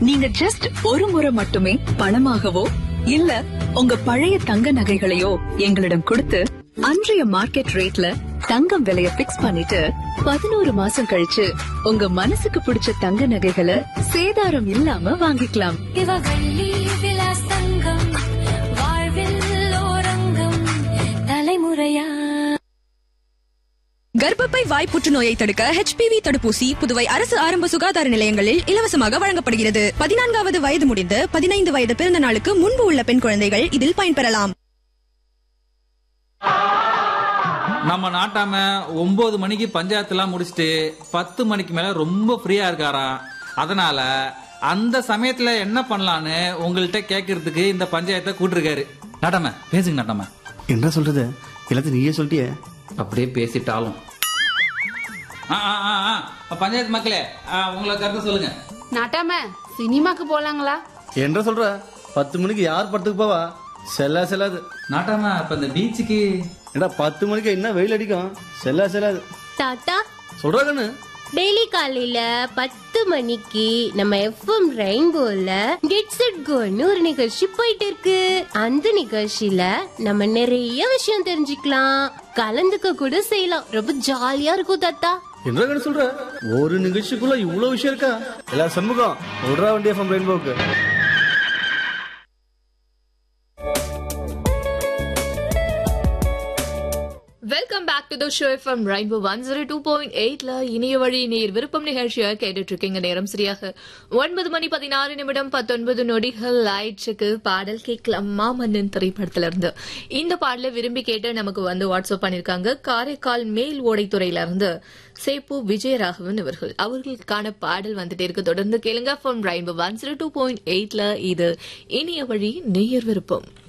நீங்க ஜஸ்ட் ஒரு முறை மட்டுமே பணமாகவோ இல்ல உங்க பழைய தங்க நகைகளையோ எங்களிடம் கொடுத்து அன்றைய மார்க்கெட் ரேட்ல தங்கம் விலைய பிக்ஸ் பண்ணிட்டு பதினோரு மாசம் கழிச்சு உங்க மனசுக்கு பிடிச்ச தங்க நகைகளை சேதாரம் இல்லாம வாங்கிக்கலாம் இவகள்ளி விலாஸ் தங்கம் வாழ்வில் ஓரங்கம் தலைமுறையா கர்ப்பப்பை வாய் புற்றுநோயை தடுக்க ஹெச்பிவி தடுப்பூசி புதுவை அரசு ஆரம்ப சுகாதார நிலையங்களில் இலவசமாக வழங்கப்படுகிறது பதினான்காவது வயது முடிந்து பதினைந்து வயது பிறந்த நாளுக்கு முன்பு உள்ள பெண் குழந்தைகள் இதில் பயன்பெறலாம் நம்ம நாட்டாம ஒன்பது மணிக்கு பஞ்சாயத்துலாம் முடிச்சுட்டு பத்து மணிக்கு மேல ரொம்ப ஃப்ரீயா இருக்காராம் அதனால அந்த சமயத்துல என்ன பண்ணலான்னு உங்கள்கிட்ட கேட்கறதுக்கு இந்த பஞ்சாயத்தை கூட்டிருக்காரு நாட்டாம பேசுங்க நாட்டாம என்ன சொல்றது எல்லாத்தையும் நீயே சொல்லிட்டியே அப்படியே பேசிட்டாலும் ஆ, ஆ, ஆ, ஆ. பஞ்சாயத்து மக்களே ஆ, உங்களை கருத்து சொல்லுங்க நாட்டாம சினிமாக்கு போலாங்களா என்ன சொல்ற பத்து மணிக்கு யார் படத்துக்கு போவா செல்லா செல்லாது நாட்டாம இப்ப இந்த பீச்சுக்கு ஏடா பத்து மணிக்கு என்ன வெயில் அடிக்கும் செல்லா செல்லாது தாத்தா சொல்றா கண்ணு டெய்லி காலையில பத்து மணிக்கு நம்ம எஃப்எம் ரெயின்போல கெட்ஸ் இட் கோன்னு ஒரு நிகழ்ச்சி போயிட்டு இருக்கு அந்த நிகழ்ச்சியில நம்ம நிறைய விஷயம் தெரிஞ்சுக்கலாம் கலந்துக்க கூட செய்யலாம் ரொம்ப ஜாலியா இருக்கும் தாத்தா என்ன கண்ணு சொல்ற ஒரு நிகழ்ச்சிக்குள்ள இவ்வளவு விஷயம் இருக்கா எல்லா சண்முகம் விடுறா வண்டி எஃப்எம் ரெயின்போக்கு welcome back to the show from rainbow one zero two point எயிட்ல இனிய வழி நீர் விருப்பம் நிகழ்ச்சியை கேட்டுட்டு இருக்கீங்க நேரம் சரியாக ஒன்பது மணி பதினாறு நிமிடம் பத்தொன்பது நொடிகள் ஆயிடுச்சுக்கு பாடல் கேட்கலாம் மாமன்னன் திரைப்படத்துல இருந்து இந்த பாடலை விரும்பி கேட்டு நமக்கு வந்து வாட்ஸ்அப் பண்ணிருக்காங்க காரைக்கால் மேல் ஓடைத்துறையில இருந்து சேப்பு விஜயராகவன் அவர்கள் அவர்களுக்கான பாடல் வந்துட்டே இருக்கு தொடர்ந்து கேளுங்க from rainbow one zero two point எயிட்ல இது இனிய வழி நேயர் விருப்பம்